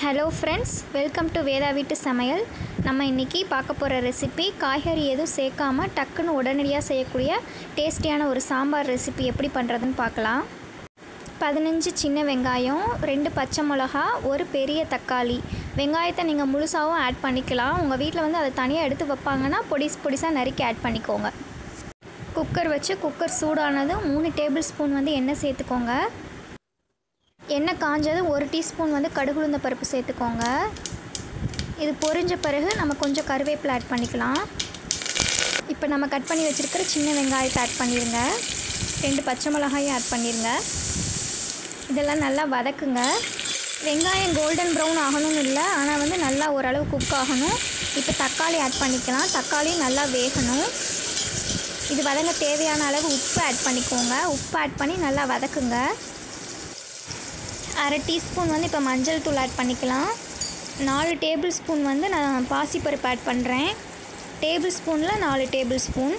hello friends welcome to Veda வீட்டு சமையல் நம்ம இன்றைக்கி பார்க்க போகிற ரெசிபி காய்கறி எதுவும் சேர்க்காம டக்குன்னு உடனடியாக செய்யக்கூடிய டேஸ்டியான ஒரு சாம்பார் ரெசிபி எப்படி பண்ணுறதுன்னு பார்க்கலாம் பதினஞ்சு சின்ன வெங்காயம் ரெண்டு பச்சை மிளகா ஒரு பெரிய தக்காளி வெங்காயத்தை நீங்கள் முழுசாகவும் ஆட் பண்ணிக்கலாம் உங்கள் வீட்டில் வந்து அதை தனியாக எடுத்து வைப்பாங்கன்னா பொடிஸ் பொடிசாக நறுக்கி ஆட் பண்ணிக்கோங்க குக்கர் வச்சு குக்கர் சூடானதும் மூணு டேபிள் ஸ்பூன் வந்து எண்ணெய் சேர்த்துக்கோங்க எண்ணெய் காஞ்சதும் ஒரு டீஸ்பூன் வந்து கடுகுளுந்த பருப்பு சேர்த்துக்கோங்க இது பொரிஞ்ச பிறகு நம்ம கொஞ்சம் கருவேப்பிலை ஆட் பண்ணிக்கலாம் இப்போ நம்ம கட் பண்ணி வச்சுருக்கிற சின்ன வெங்காயத்தை ஆட் பண்ணிடுங்க ரெண்டு பச்சை மிளகாயும் ஆட் பண்ணிடுங்க இதெல்லாம் நல்லா வதக்குங்க வெங்காயம் கோல்டன் ப்ரௌன் ஆகணும்னு இல்லை ஆனால் வந்து நல்லா ஓரளவு குக் ஆகணும் இப்போ தக்காளி ஆட் பண்ணிக்கலாம் தக்காளி நல்லா வேகணும் இது வதங்க தேவையான அளவு உப்பு ஆட் பண்ணிக்கோங்க உப்பு ஆட் பண்ணி நல்லா வதக்குங்க அரை டீஸ்பூன் வந்து இப்போ மஞ்சள் தூள் ஆட் பண்ணிக்கலாம் நாலு டேபிள் ஸ்பூன் வந்து நான் பாசிப்பருப்பு ஆட் பண்ணுறேன் டேபிள் ஸ்பூனில் நாலு டேபிள் ஸ்பூன்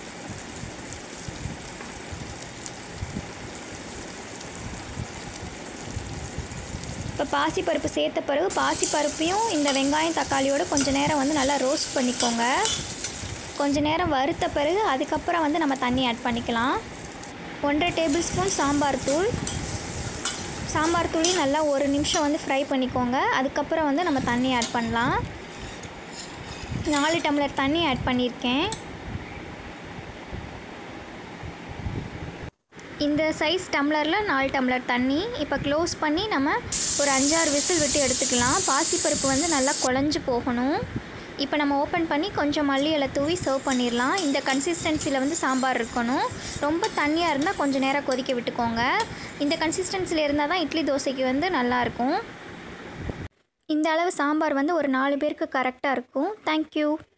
இப்போ பாசிப்பருப்பு சேர்த்த பிறகு பாசிப்பருப்பையும் இந்த வெங்காயம் தக்காளியோட கொஞ்சம் நேரம் வந்து நல்லா ரோஸ்ட் பண்ணிக்கோங்க கொஞ்ச நேரம் வறுத்த பிறகு அதுக்கப்புறம் வந்து நம்ம தண்ணி ஆட் பண்ணிக்கலாம் ஒன்றரை டேபிள் ஸ்பூன் சாம்பார் தூள் சாம்பார் தூளையும் நல்லா ஒரு நிமிஷம் வந்து ஃப்ரை பண்ணிக்கோங்க அதுக்கப்புறம் வந்து நம்ம தண்ணி ஆட் பண்ணலாம் நாலு டம்ளர் தண்ணி ஆட் பண்ணியிருக்கேன் இந்த சைஸ் டம்ளரில் நாலு டம்ளர் தண்ணி இப்போ க்ளோஸ் பண்ணி நம்ம ஒரு அஞ்சாறு விசில் விட்டு எடுத்துக்கலாம் பாசிப்பருப்பு வந்து நல்லா குழஞ்சி போகணும் இப்போ நம்ம ஓப்பன் பண்ணி கொஞ்சம் மல்லி இலை தூவி சர்வ் பண்ணிடலாம் இந்த கன்சிஸ்டன்சியில் வந்து சாம்பார் இருக்கணும் ரொம்ப தண்ணியாக இருந்தால் கொஞ்சம் நேரம் கொதிக்க விட்டுக்கோங்க இந்த கன்சிஸ்டன்சியில் இருந்தால் தான் இட்லி தோசைக்கு வந்து நல்லாயிருக்கும் இந்த அளவு சாம்பார் வந்து ஒரு நாலு பேருக்கு கரெக்டாக இருக்கும் தேங்க்யூ